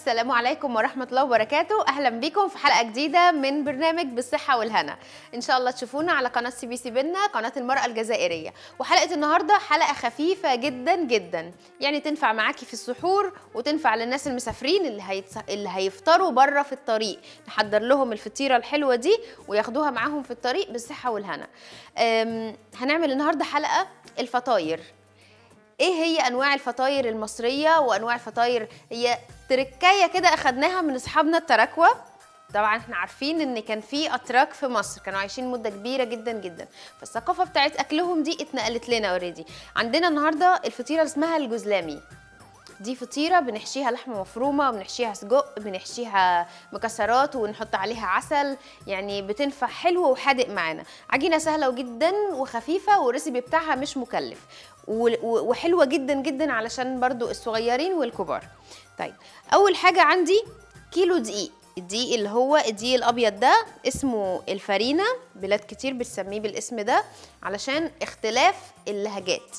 السلام عليكم ورحمة الله وبركاته أهلا بكم في حلقة جديدة من برنامج بالصحة والهنا إن شاء الله تشوفونا على قناة سي بي سي بنا قناة المرأة الجزائرية وحلقة النهاردة حلقة خفيفة جدا جدا يعني تنفع معاكي في السحور وتنفع للناس المسافرين اللي, هيتص... اللي هيفطروا بره في الطريق نحضر لهم الفطيرة الحلوة دي وياخدوها معاهم في الطريق بالصحة والهنا أم... هنعمل النهاردة حلقة الفطاير ايه هي انواع الفطاير المصريه وانواع الفطاير هي تركايه كده اخدناها من اصحابنا التراكوه طبعا احنا عارفين ان كان في اتراك في مصر كانوا عايشين مده كبيره جدا جدا فالثقافه بتاعت اكلهم دي اتنقلت لنا اوريدي عندنا النهارده الفطيره اللي اسمها الجزلامي دي فطيره بنحشيها لحمه مفرومه بنحشيها سجق بنحشيها مكسرات ونحط عليها عسل يعني بتنفع حلو وحادق معانا عجينه سهله جدا وخفيفه والريسيبي بتاعها مش مكلف وحلوه جدا جدا علشان برضو الصغيرين والكبار طيب اول حاجه عندي كيلو دقيق الدقيق اللي هو الدقيق الابيض ده اسمه الفارينه بلاد كتير بتسميه بالاسم ده علشان اختلاف اللهجات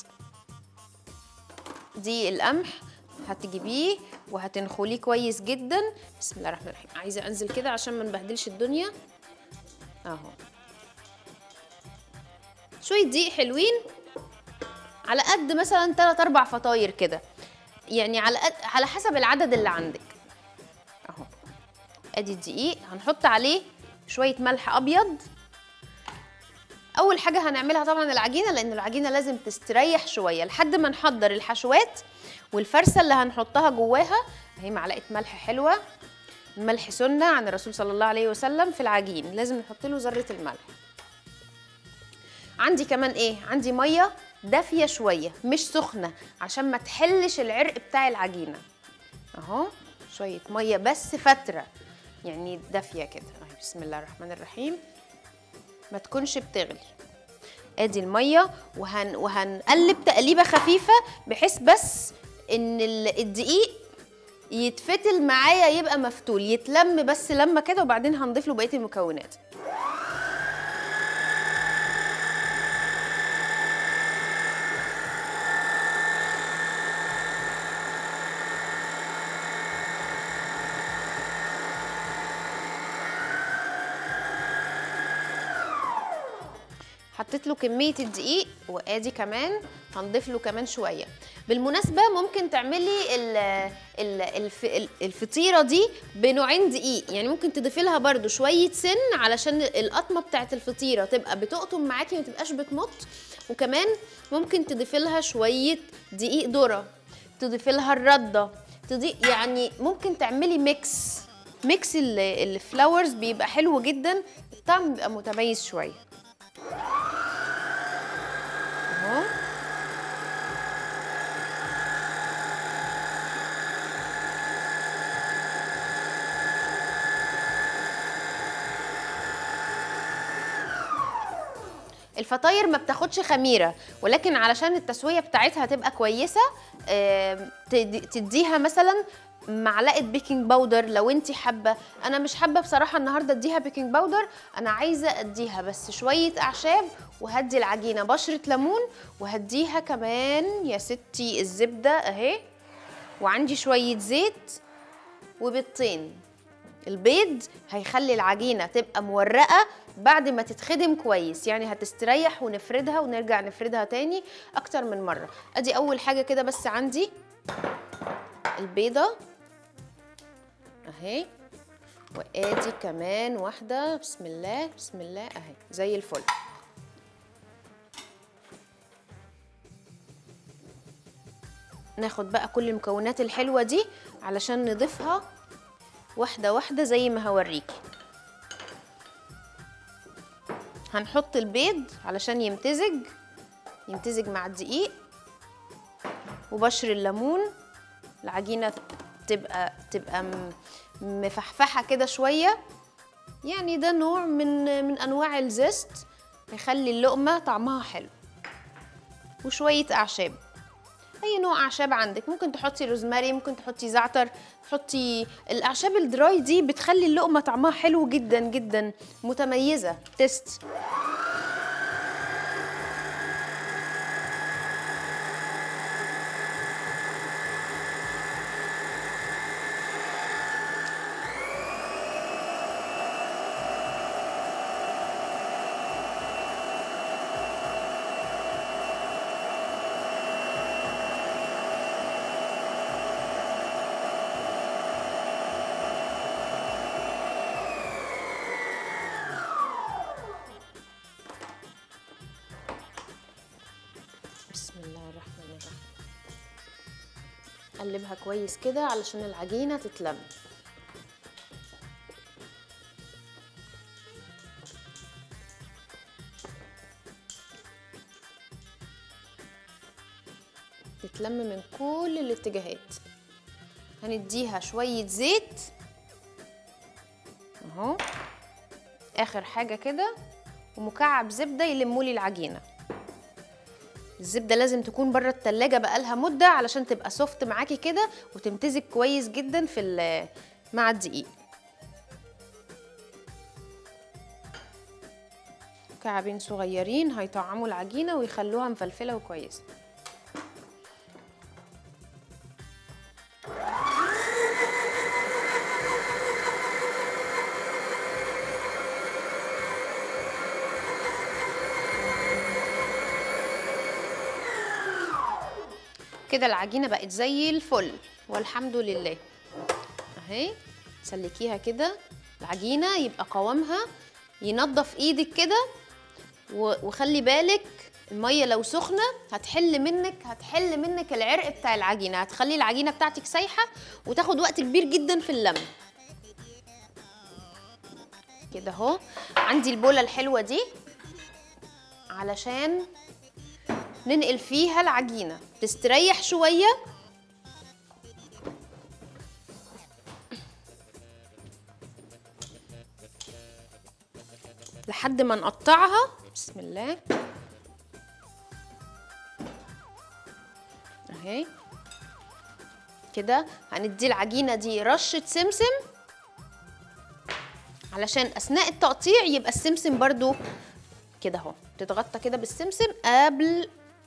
دقيق القمح هتجيبيه وهتنخليه كويس جدا بسم الله الرحمن الرحيم عايزه انزل كده عشان ما نبهدلش الدنيا اهو شويه دقيق حلوين على قد مثلا 3 4 فطاير كده يعني على قد على حسب العدد اللي عندك اهو ادي الدقيق هنحط عليه شويه ملح ابيض اول حاجه هنعملها طبعا العجينه لان العجينه لازم تستريح شويه لحد ما نحضر الحشوات والفرصه اللي هنحطها جواها اهي معلقه ملح حلوه الملح سنه عن الرسول صلى الله عليه وسلم في العجين لازم نحط له ذره الملح عندي كمان ايه عندي ميه دافيه شويه مش سخنه عشان ما تحلش العرق بتاع العجينه اهو شويه ميه بس فتره يعني دافيه كده اهي بسم الله الرحمن الرحيم ما تكونش بتغلي ادي الميه وهن وهنقلب تقليبه خفيفه بحيث بس ان الدقيق يتفتل معايا يبقى مفتول يتلم بس لما كده وبعدين هنضيف له بقيه المكونات حطيت له كميه الدقيق وادي كمان هنضيف له كمان شويه بالمناسبه ممكن تعملي ال ال الف الفطيره دي بنوعين دقيق يعني ممكن تضيفي لها برده شويه سن علشان القطمه بتاعه الفطيره تبقى بتقطم معاكي ما تبقاش بتمط وكمان ممكن تضيفي لها شويه دقيق ذره تضيفي لها الرده تضيف يعني ممكن تعملي ميكس ميكس الفلاورز بيبقى حلو جدا الطعم بيبقى متميز شويه اهو الفطاير ما بتاخدش خميره ولكن علشان التسويه بتاعتها تبقى كويسه تديها مثلا معلقه بيكنج باودر لو انت حابه انا مش حابه بصراحه النهارده اديها بيكنج باودر انا عايزه اديها بس شويه اعشاب وهدي العجينه بشره ليمون وهديها كمان يا ستي الزبده اهي وعندي شويه زيت وبيضتين البيض هيخلي العجينه تبقى مورقه بعد ما تتخدم كويس يعني هتستريح ونفردها ونرجع نفردها تاني اكتر من مره ادي اول حاجه كده بس عندي البيضه اهي وادي كمان واحده بسم الله بسم الله اهي زي الفل ناخد بقى كل المكونات الحلوه دي علشان نضيفها واحده واحده زي ما هوريكي هنحط البيض علشان يمتزج يمتزج مع الدقيق وبشر الليمون العجينه تبقى تبقى مفحفحه كده شويه يعني ده نوع من من انواع الزيست هيخلي اللقمه طعمها حلو وشويه اعشاب اي نوع اعشاب عندك ممكن تحطي روزماري ممكن تحطي زعتر تحطي الاعشاب الدراي دي بتخلي اللقمه طعمها حلو جدا جدا متميزه تيست قلبها كويس كده علشان العجينه تتلم تتلم من كل الاتجاهات هنديها شويه زيت اهو اخر حاجه كده ومكعب زبده يلمولي العجينه الزبده لازم تكون بره التلاجة بقالها مده علشان تبقى سوفت معاكي كده وتمتزج كويس جدا في ال- مع الدقيق مكعبين صغيرين هيطعموا العجينه ويخلوها مفلفله وكويسه كده العجينه بقت زي الفل والحمد لله اهي سلكيها كده العجينه يبقى قوامها ينضف ايدك كده و- وخلي بالك الميه لو سخنه هتحل منك هتحل منك العرق بتاع العجينه هتخلي العجينه بتاعتك سايحه وتاخد وقت كبير جدا في اللم كده اهو عندي البوله الحلوه دي علشان ننقل فيها العجينه تستريح شويه لحد ما نقطعها بسم الله اهي كده هندي العجينه دي رشه سمسم علشان اثناء التقطيع يبقى السمسم برضو كده اهو تتغطى كده بالسمسم قبل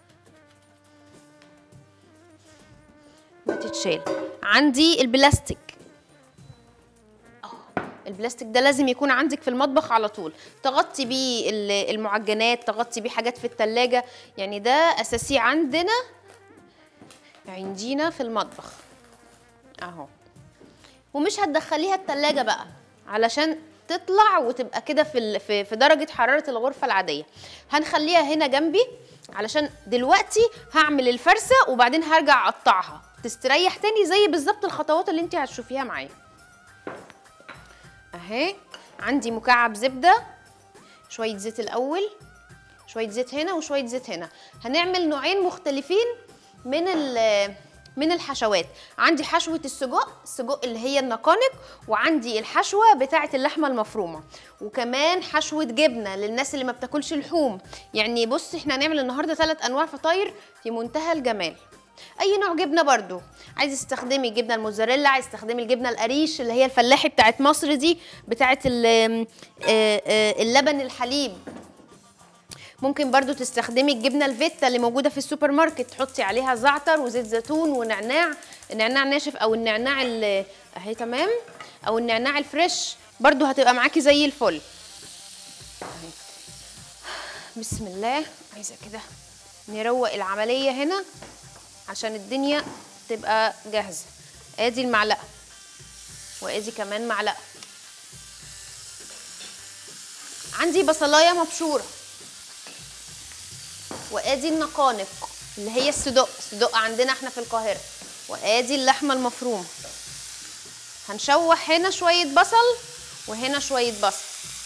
ما تتشال عندي البلاستيك البلاستيك ده لازم يكون عندك في المطبخ على طول تغطي بيه ال- المعجنات تغطي بيه حاجات في التلاجة يعني ده أساسي عندنا عندنا في المطبخ اهو ومش هتدخليها التلاجة بقى علشان تطلع وتبقى كده في ال- في في درجة حرارة الغرفة العادية هنخليها هنا جنبي علشان دلوقتي هعمل الفرسة وبعدين هرجع اقطعها تستريح تاني زي بالظبط الخطوات اللي انت هتشوفيها معايا اهي عندي مكعب زبده شويه زيت الاول شويه زيت هنا وشويه زيت هنا هنعمل نوعين مختلفين من ال- من الحشوات عندي حشوه السجق السجق اللي هي النقانق وعندي الحشوه بتاعه اللحمه المفرومه وكمان حشوه جبنه للناس اللي ما بتاكلش لحوم يعني بص احنا هنعمل النهارده ثلاث انواع فطاير في منتهى الجمال اي نوع جبنه برضو عايزه تستخدمي الجبنه الموزاريلا عايزه تستخدمي الجبنه القريش اللي هي الفلاحي بتاعت مصر دي بتاعت ال- آه، آه، اللبن الحليب ممكن برضو تستخدمي الجبنه الفيتا اللي موجوده في السوبر ماركت تحطي عليها زعتر وزيت زيتون ونعناع نعناع ناشف او النعناع ال- اهي تمام او النعناع الفريش برضو هتبقى معاكي زي الفل أهي. بسم الله عايزه كده نروق العمليه هنا عشان الدنيا تبقى جاهزه ادي المعلقه وادي كمان معلقه عندي بصلايه مبشوره وادي النقانق اللي هي الصدق الصدق عندنا احنا في القاهره وادي اللحمه المفرومه هنشوح هنا شويه بصل وهنا شويه بصل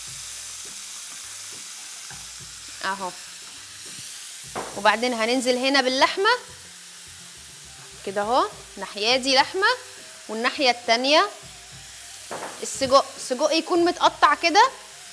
اهو وبعدين هننزل هنا باللحمه كده اهو الناحيه دي لحمه والناحيه التانيه السجق السجق يكون متقطع كده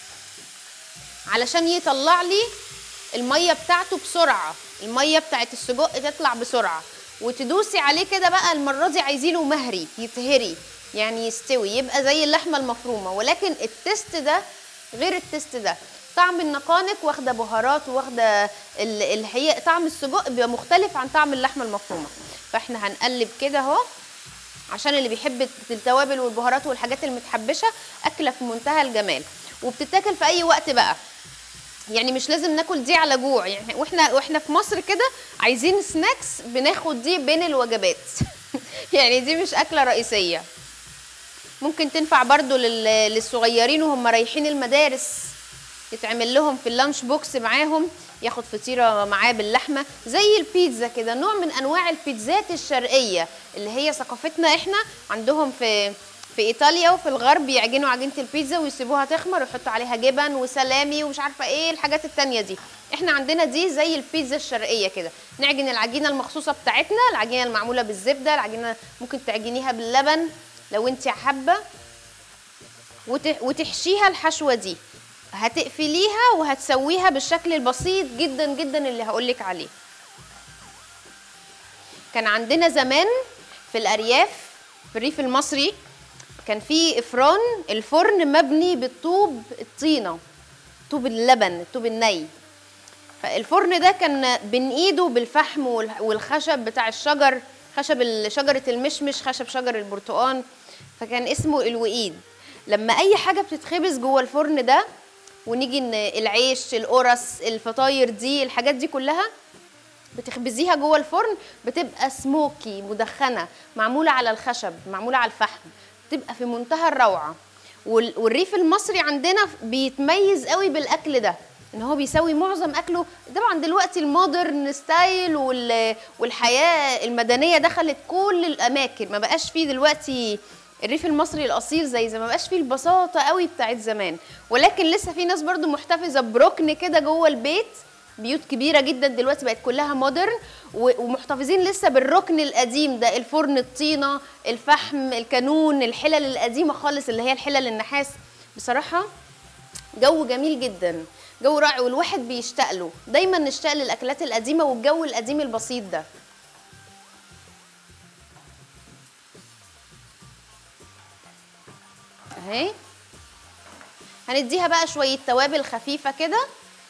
علشان يطلع لي الميه بتاعته بسرعه الميه بتاعت السجق تطلع بسرعه وتدوسي عليه كده بقى المره دي عايزينه مهري يتهري يعني يستوي يبقى زي اللحمه المفرومه ولكن التست ده غير التست ده طعم النقانق واخده بهارات واخده ال- اللي هي طعم السجق بيبقى مختلف عن طعم اللحمه المفرومه فاحنا هنقلب كده اهو عشان اللي بيحب التوابل والبهارات والحاجات المتحبشه اكله في منتهى الجمال وبتتاكل في اي وقت بقى يعني مش لازم ناكل دي على جوع يعني واحنا واحنا في مصر كده عايزين سناكس بناخد دي بين الوجبات يعني دي مش اكله رئيسيه ممكن تنفع برضو لل- للصغيرين وهم رايحين المدارس يتعمل لهم في اللانش بوكس معاهم ياخد فطيره معاه باللحمه زي البيتزا كده نوع من انواع البيتزات الشرقيه اللي هي ثقافتنا احنا عندهم في في ايطاليا وفي الغرب يعجنوا عجينه البيتزا ويسيبوها تخمر ويحطوا عليها جبن وسلامي ومش عارفه ايه الحاجات التانية دي احنا عندنا دي زي البيتزا الشرقيه كده نعجن العجينه المخصوصه بتاعتنا العجينه المعموله بالزبده العجينه ممكن تعجنيها باللبن لو انت حابه وت- وتحشيها الحشوه دي هتقفليها وهتسويها بالشكل البسيط جدا جدا اللي هقولك عليه كان عندنا زمان في الارياف في الريف المصري كان في افران الفرن مبني بالطوب الطينه طوب اللبن الطوب الني فالفرن ده كان بنقيده بالفحم والح- والخشب بتاع الشجر خشب ال- شجره المشمش خشب شجر البرتقال فكان اسمه الوئيد لما اي حاجه بتتخبز جوه الفرن ده ونيجي ان العيش القرص الفطاير دي الحاجات دي كلها بتخبزيها جوه الفرن بتبقى سموكي مدخنه معموله على الخشب معموله على الفحم بتبقى في منتهى الروعه وال- والريف المصري عندنا بيتميز قوي بالاكل ده ان هو بيسوي معظم اكله طبعا دلوقتي المودرن ستايل وال- والحياه المدنيه دخلت كل الاماكن ما بقاش فيه دلوقتي الريف المصري الاصيل زي زي ما بقاش فيه البساطه قوي بتاعت زمان ولكن لسه في ناس برضو محتفظه بركن كده جوه البيت بيوت كبيره جدا دلوقتي بقت كلها مودرن و- ومحتفظين لسه بالركن القديم ده الفرن الطينه الفحم الكانون الحلل القديمه خالص اللي هي الحلل النحاس بصراحه جو جميل جدا جو رائع والواحد بيشتاق له دايما نشتاق للاكلات القديمه والجو القديم البسيط ده اهي هنديها بقى شويه توابل خفيفه كده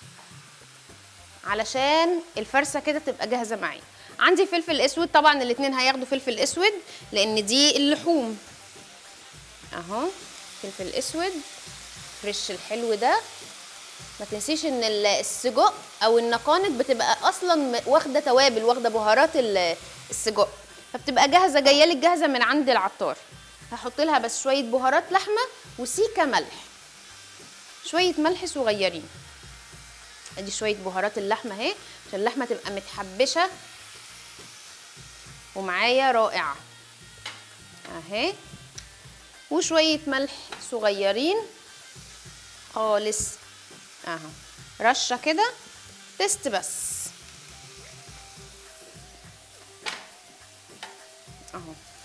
علشان الفرصه كده تبقى جاهزه معايا عندي فلفل اسود طبعا الاتنين هياخدوا فلفل اسود لان دي اللحوم اهو فلفل اسود فريش الحلو ده ما تنسيش ان ال- السجق او النقانق بتبقى اصلا م- واخده توابل واخده بهارات ال- السجق فبتبقى جاهزه جايه لك جاهزه من عند العطار هحط لها بس شويه بهارات لحمه وسيكه ملح شويه ملح صغيرين ادي شويه بهارات اللحمه اهي عشان اللحمه تبقى متحبشه ومعايا رائعه اهي وشويه ملح صغيرين خالص اهو رشه كده تست بس اهو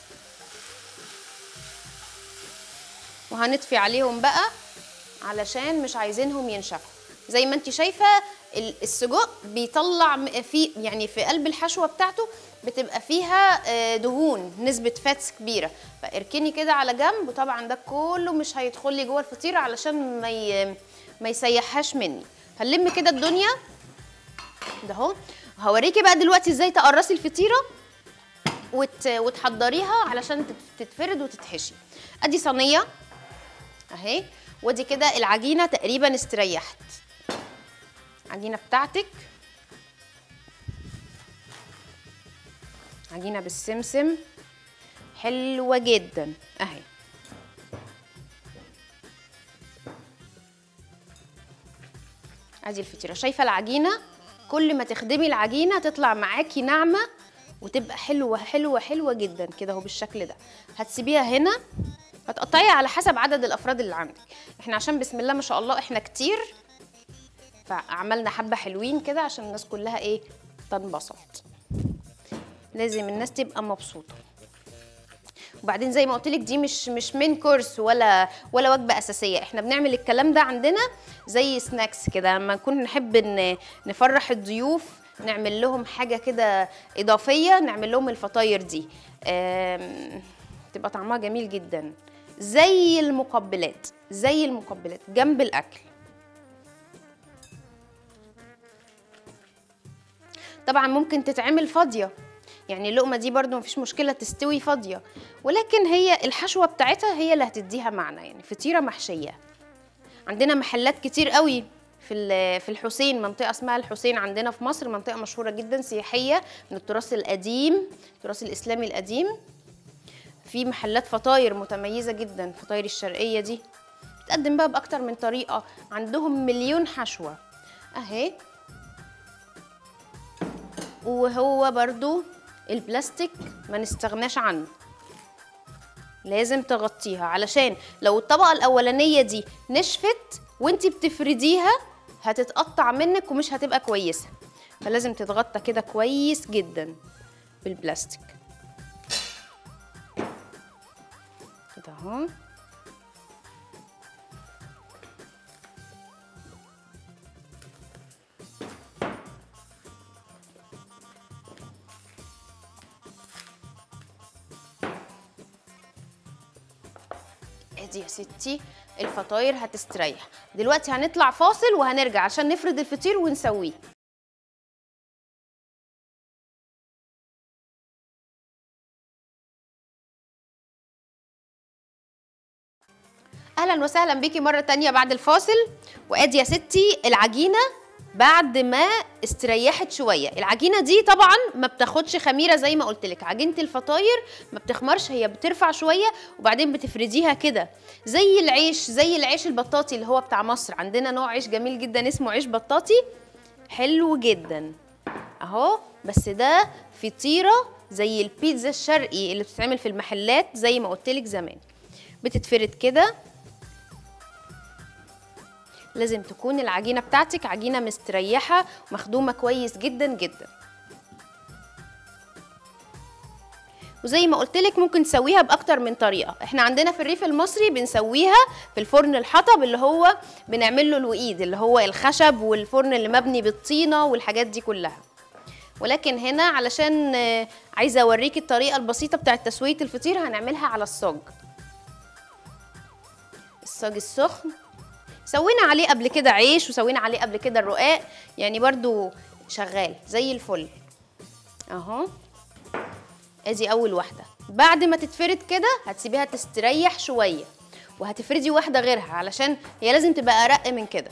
وهنطفي عليهم بقى علشان مش عايزينهم ينشفوا زي ما انت شايفه ال- السجق بيطلع م- في يعني في قلب الحشوه بتاعته بتبقى فيها آه، دهون نسبه فاتس كبيره فاركني كده على جنب وطبعا ده كله مش هيدخل لي جوه الفطيره علشان ما ي... ما يسيحهاش مني هنلم كده الدنيا ده اهو هوريكي بقى دلوقتي ازاي تقرصي الفطيره وت... وتحضريها علشان تت- تتفرد وتتحشي ادي صينيه اهي ودي كده العجينه تقريبا استريحت العجينه بتاعتك عجينه بالسمسم حلوه جدا اهي ادي الفطيره شايفه العجينه كل ما تخدمي العجينه تطلع معاكي ناعمه وتبقى حلوه حلوه حلوه جدا كده اهو بالشكل ده هتسيبيها هنا هتقطعيها على حسب عدد الافراد اللي عندك احنا عشان بسم الله ما شاء الله احنا كتير فعملنا حبه حلوين كده عشان الناس كلها ايه تنبسط لازم الناس تبقى مبسوطه وبعدين زي ما قلت لك دي مش مش من كورس ولا ولا وجبه اساسيه احنا بنعمل الكلام ده عندنا زي سناكس كده لما نكون نحب ان نفرح الضيوف نعمل لهم حاجه كده اضافيه نعمل لهم الفطاير دي آم، تبقى طعمها جميل جدا زي المقبلات زي المقبلات جنب الاكل طبعا ممكن تتعمل فاضيه يعني اللقمه دي برضو مفيش مشكله تستوي فاضيه ولكن هي الحشوه بتاعتها هي اللي هتديها معنى يعني فطيره محشيه عندنا محلات كتير قوي في ال- في الحسين منطقه اسمها الحسين عندنا في مصر منطقه مشهوره جدا سياحيه من التراث القديم التراث الاسلامي القديم في محلات فطاير متميزه جدا الفطاير الشرقيه دي بتقدم بقى باكتر من طريقه عندهم مليون حشوه اهي وهو برضو البلاستيك ما نستغناش عنه لازم تغطيها علشان لو الطبقة الأولانية دي نشفت وانتي بتفرديها هتتقطع منك ومش هتبقى كويسة فلازم تتغطى كده كويس جدا بالبلاستيك كده اهو ادي يا ستي الفطاير هتستريح دلوقتي هنطلع فاصل وهنرجع عشان نفرد الفطير ونسويه اهلا وسهلا بيكي مره تانية بعد الفاصل وادي يا ستي العجينه بعد ما استريحت شويه العجينه دي طبعا ما بتاخدش خميره زي ما قلت لك عجينه الفطاير ما بتخمرش هي بترفع شويه وبعدين بتفرديها كده زي العيش زي العيش البطاطي اللي هو بتاع مصر عندنا نوع عيش جميل جدا اسمه عيش بطاطي حلو جدا اهو بس ده فطيره زي البيتزا الشرقي اللي بتتعمل في المحلات زي ما قلت لك زمان بتتفرد كده لازم تكون العجينه بتاعتك عجينه مستريحه مخدومه كويس جدا جدا وزي ما قلت لك ممكن تسويها باكتر من طريقه احنا عندنا في الريف المصري بنسويها في الفرن الحطب اللي هو بنعمل له الوقيد اللي هو الخشب والفرن اللي مبني بالطينه والحاجات دي كلها ولكن هنا علشان آه، عايزه اوريك الطريقه البسيطه بتاعه تسويه الفطير هنعملها على الصاج الصاج السخن سوينا عليه قبل كده عيش وسوينا عليه قبل كده الرقاق يعني برضو شغال زي الفل اهو ادي اول واحده بعد ما تتفرد كده هتسيبيها تستريح شويه وهتفردي واحده غيرها علشان هي لازم تبقى ارق من كده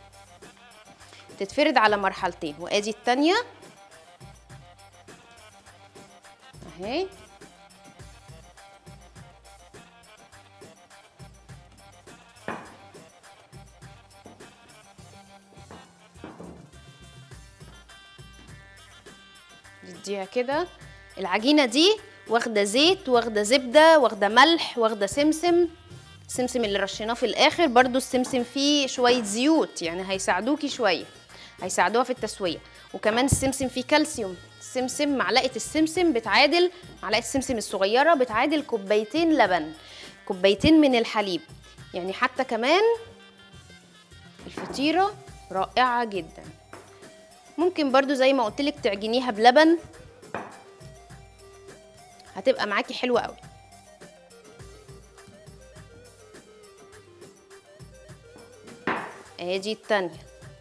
تتفرد على مرحلتين وادي التانيه اهي نديها كده العجينه دي واخده زيت واخده زبده واخده ملح واخده سمسم السمسم اللي رشيناه في الاخر برضو السمسم فيه شويه زيوت يعني هيساعدوكي شويه هيساعدوها في التسويه وكمان السمسم فيه كالسيوم السمسم معلقه السمسم بتعادل معلقه السمسم الصغيره بتعادل كوبايتين لبن كوبايتين من الحليب يعني حتى كمان الفطيره رائعه جدا ممكن برضو زي ما قلت لك تعجنيها بلبن هتبقى معاكي حلوه قوي ادي التانية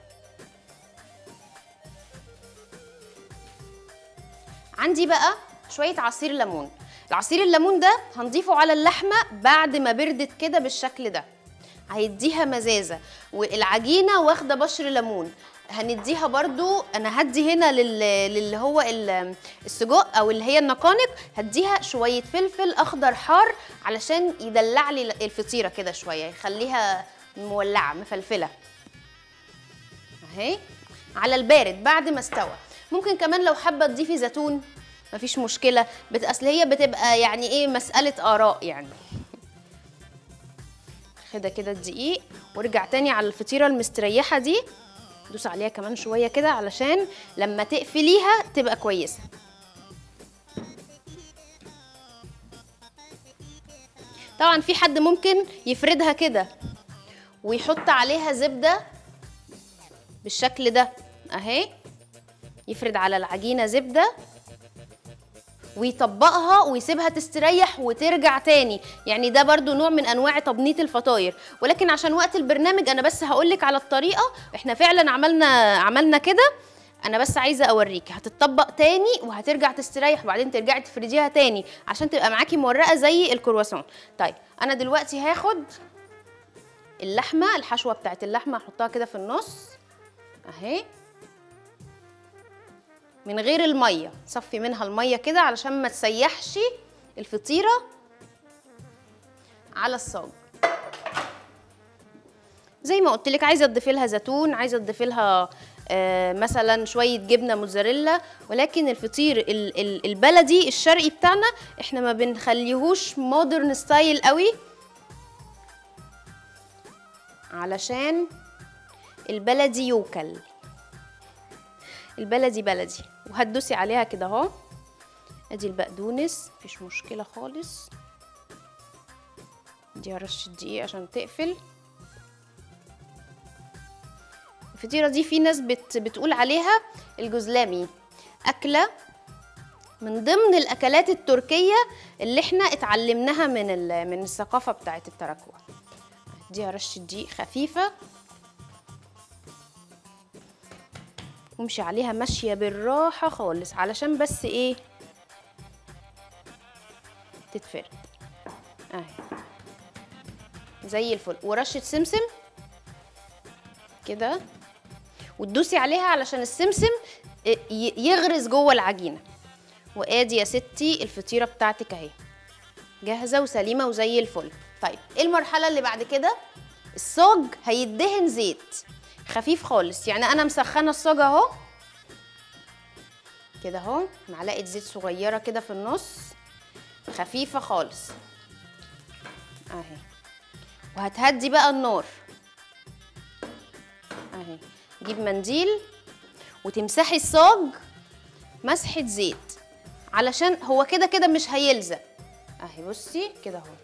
عندي بقى شوية عصير ليمون العصير الليمون ده هنضيفه على اللحمة بعد ما بردت كده بالشكل ده هيديها مزازة والعجينة واخدة بشر ليمون هنديها برضو انا هدي هنا لل... للي هو ال- السجق او اللي هي النقانق هديها شويه فلفل اخضر حار علشان يدلع لي الفطيره كده شويه يخليها مولعه مفلفله اهي على البارد بعد ما استوى ممكن كمان لو حابه تضيفي زيتون مفيش مشكله بت... اصل هي بتبقى يعني ايه مساله اراء يعني خدها كده الدقيق وارجع تاني على الفطيره المستريحه دي دوس عليها كمان شويه كده علشان لما تقفليها تبقى كويسه طبعا في حد ممكن يفردها كده ويحط عليها زبده بالشكل ده اهي يفرد على العجينه زبده ويطبقها ويسيبها تستريح وترجع تاني يعني ده برضو نوع من انواع تبنيط الفطاير ولكن عشان وقت البرنامج انا بس هقولك على الطريقه احنا فعلا عملنا عملنا كده انا بس عايزه اوريكي هتطبق تاني وهترجع تستريح وبعدين ترجعي تفرديها تاني عشان تبقى معاكي مورقه زي الكرواسون طيب انا دلوقتي هاخد اللحمه الحشوه بتاعت اللحمه احطها كده في النص اهي من غير الميه صفي منها الميه كده علشان ما تسيحش الفطيره على الصاج زي ما قلت لك عايزه تضيفي لها زيتون عايزه تضيفي لها آه مثلا شويه جبنه موتزاريلا ولكن الفطير ال- ال- البلدي الشرقي بتاعنا احنا ما بنخليهوش مودرن ستايل قوي علشان البلدي يوكل البلدي بلدي وهتدوسي عليها كده اهو ادي البقدونس مفيش مشكله خالص دي رشه دقيق عشان تقفل الفطيره دي في ناس بت بتقول عليها الجزلامي اكله من ضمن الاكلات التركيه اللي احنا اتعلمناها من ال- من الثقافه بتاعه التراكوة دي رشه دقيق خفيفه وامشي عليها ماشيه بالراحه خالص علشان بس ايه تتفرد اهي زي الفل ورشه سمسم كده وتدوسي عليها علشان السمسم ي- يغرز جوه العجينه وادي يا ستي الفطيره بتاعتك اهي جاهزه وسليمه وزي الفل طيب ايه المرحله اللي بعد كده الصاج هيدهن زيت خفيف خالص يعني انا مسخنه الصاج اهو كده اهو معلقه زيت صغيره كده في النص خفيفه خالص اهي وهتهدي بقى النار اهي جيب منديل وتمسحي الصاج مسحه زيت علشان هو كده كده مش هيلزق اهي بصي كده اهو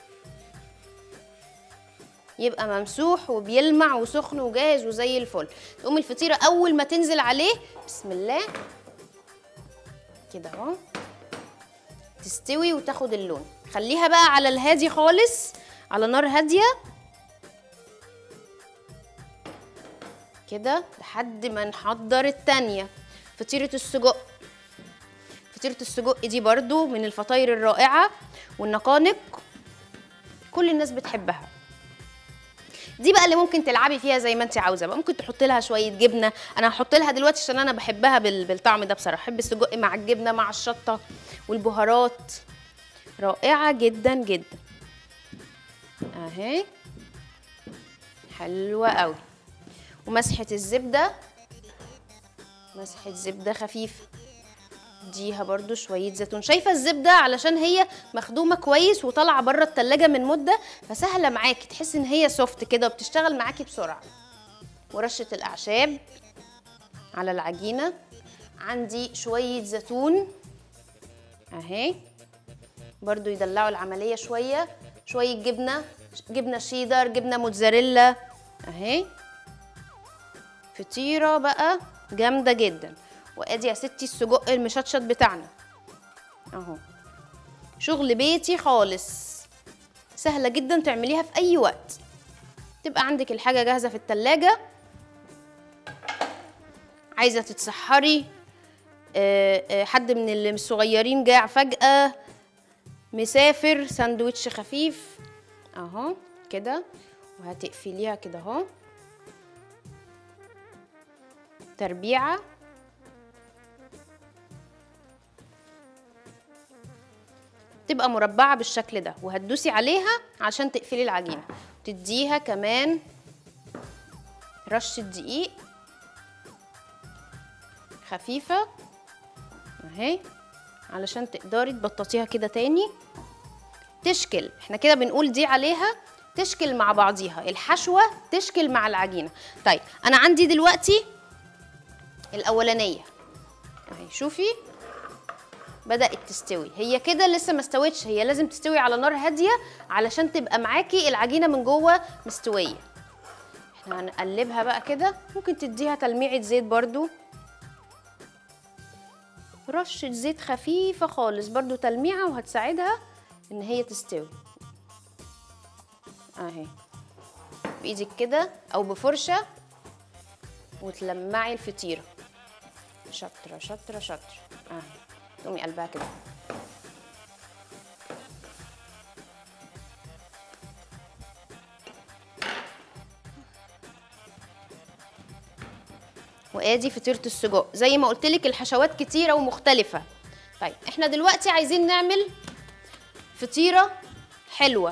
يبقى ممسوح وبيلمع وسخن وجاهز وزي الفل تقوم الفطيره اول ما تنزل عليه بسم الله كده اهو تستوي وتاخد اللون خليها بقى على الهادي خالص على نار هاديه كده لحد ما نحضر التانية فطيرة السجق فطيرة السجق دي برضو من الفطاير الرائعة والنقانق كل الناس بتحبها دي بقى اللي ممكن تلعبي فيها زي ما انت عاوزه بقى ممكن تحطي لها شويه جبنه انا هحط لها دلوقتي عشان انا بحبها بال- بالطعم ده بصراحه بحب السجق مع الجبنه مع الشطه والبهارات رائعه جدا جدا اهي حلوه قوي ومسحه الزبده مسحه زبده خفيفه اديها برضو شويه زيتون شايفه الزبده علشان هي مخدومه كويس وطالعه بره التلاجة من مده فسهله معاكي تحسي ان هي سوفت كده وبتشتغل معاكي بسرعه ورشه الاعشاب على العجينه عندي شويه زيتون اهي برضو يدلعوا العمليه شويه شويه جبنه جبنه شيدر جبنه موتزاريلا اهي فطيره بقى جامده جدا وادي يا ستي السجق المشطشط بتاعنا اهو شغل بيتي خالص سهله جدا تعمليها في اي وقت تبقى عندك الحاجه جاهزه في التلاجة عايزه تتسحري آه، آه، حد من اللي الصغيرين جاع فجاه مسافر ساندوتش خفيف اهو كده وهتقفليها كده اهو تربيعه تبقى مربعة بالشكل ده وهتدوسي عليها عشان تقفلي العجينة تديها كمان رشة دقيق خفيفة اهي علشان تقدري تبططيها كده تاني تشكل احنا كده بنقول دي عليها تشكل مع بعضيها الحشوة تشكل مع العجينة طيب انا عندي دلوقتي الاولانية اهي شوفي بدأت تستوي هي كده لسه ما استوتش هي لازم تستوي على نار هادية علشان تبقى معاكي العجينة من جوه مستوية احنا هنقلبها بقى كده ممكن تديها تلميعة زيت برضو رشة زيت خفيفة خالص برضو تلميعة وهتساعدها ان هي تستوي اهي بايدك كده او بفرشة وتلمعي الفطيرة شطرة شطرة شطرة اهي تقومي قلبها كده وادي فطيره السجق زي ما قلت لك الحشوات كتيره ومختلفه طيب احنا دلوقتي عايزين نعمل فطيره حلوه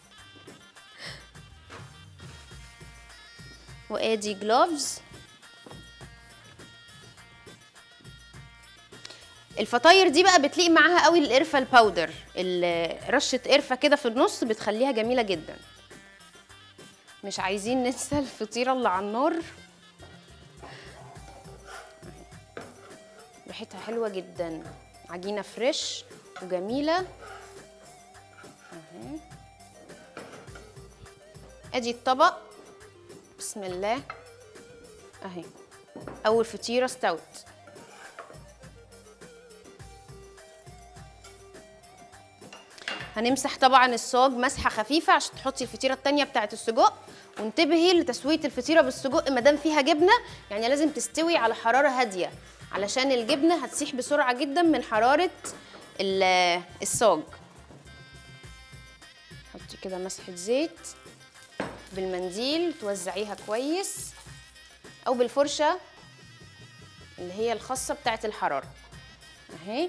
وادي جلوفز الفطاير دي بقى بتليق معاها قوي القرفه الباودر ال- رشه قرفه كده في النص بتخليها جميله جدا مش عايزين ننسى الفطيره اللي على النار ريحتها حلوه جدا عجينه فريش وجميله اهي ادي الطبق بسم الله اهي اول فطيره استوت هنمسح طبعا الصاج مسحه خفيفه عشان تحطي الفطيره التانية بتاعه السجق وانتبهي لتسويه الفطيره بالسجق ما دام فيها جبنه يعني لازم تستوي على حراره هاديه علشان الجبنه هتسيح بسرعه جدا من حراره ال- الصاج حطي كده مسحه زيت بالمنديل توزعيها كويس او بالفرشه اللي هي الخاصه بتاعه الحراره اهي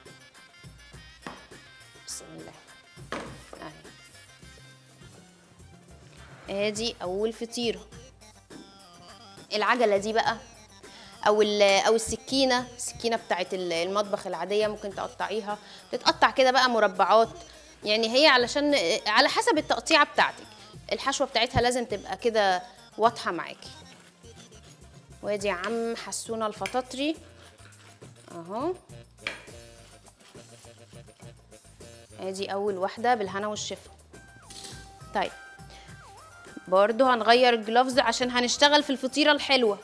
بسم الله اهي ادي اول فطيره العجله دي بقى او ال- او السكينه السكينه بتاعت ال- المطبخ العاديه ممكن تقطعيها تتقطع كده بقى مربعات يعني هي علشان على حسب التقطيعه بتاعتك الحشوه بتاعتها لازم تبقى كده واضحه معاكي وادي يا عم حسونا الفطاطري اهو ادي اول واحده بالهنا والشفا طيب برضو هنغير الجلوفز عشان هنشتغل في الفطيره الحلوه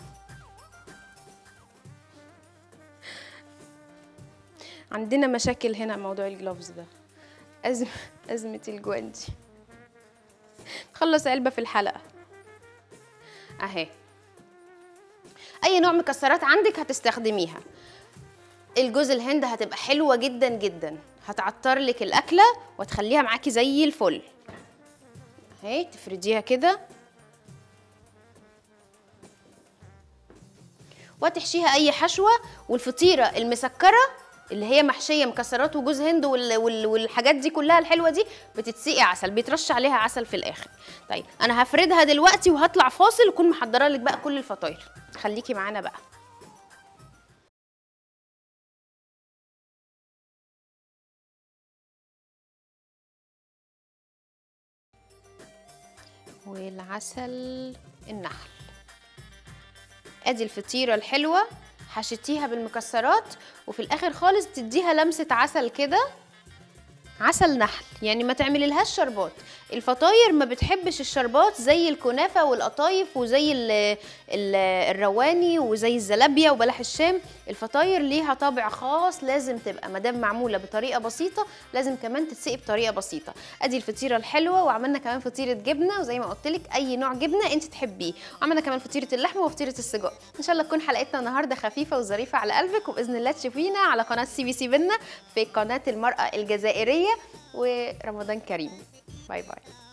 عندنا مشاكل هنا موضوع الجلوفز ده أزمة أزمة الجواندي خلص علبة في الحلقة أهي أي نوع مكسرات عندك هتستخدميها الجوز الهند هتبقى حلوة جدا جدا هتعطر لك الأكلة وتخليها معاكي زي الفل اهي تفرديها كده وتحشيها اي حشوه والفطيره المسكره اللي هي محشيه مكسرات وجوز هند وال... وال... والحاجات دي كلها الحلوه دي بتتسقي عسل بيترش عليها عسل في الاخر طيب انا هفردها دلوقتي وهطلع فاصل واكون محضره لك بقى كل الفطاير خليكي معانا بقى والعسل النحل ادي الفطيره الحلوه حشيتيها بالمكسرات وفي الاخر خالص تديها لمسه عسل كده عسل نحل يعني ما تعملي لهاش شربات الفطاير ما بتحبش الشربات زي الكنافه والقطايف وزي ال ال الرواني وزي الزلابيه وبلح الشام الفطاير ليها طابع خاص لازم تبقى مادام معموله بطريقه بسيطه لازم كمان تتسقي بطريقه بسيطه ادي الفطيره الحلوه وعملنا كمان فطيره جبنه وزي ما قلت لك اي نوع جبنه انت تحبيه وعملنا كمان فطيره اللحمه وفطيره السجق ان شاء الله تكون حلقتنا النهارده خفيفه وظريفه على قلبك وباذن الله تشوفينا على قناه سي بي سي بنا في قناه المراه الجزائريه ورمضان كريم باي باي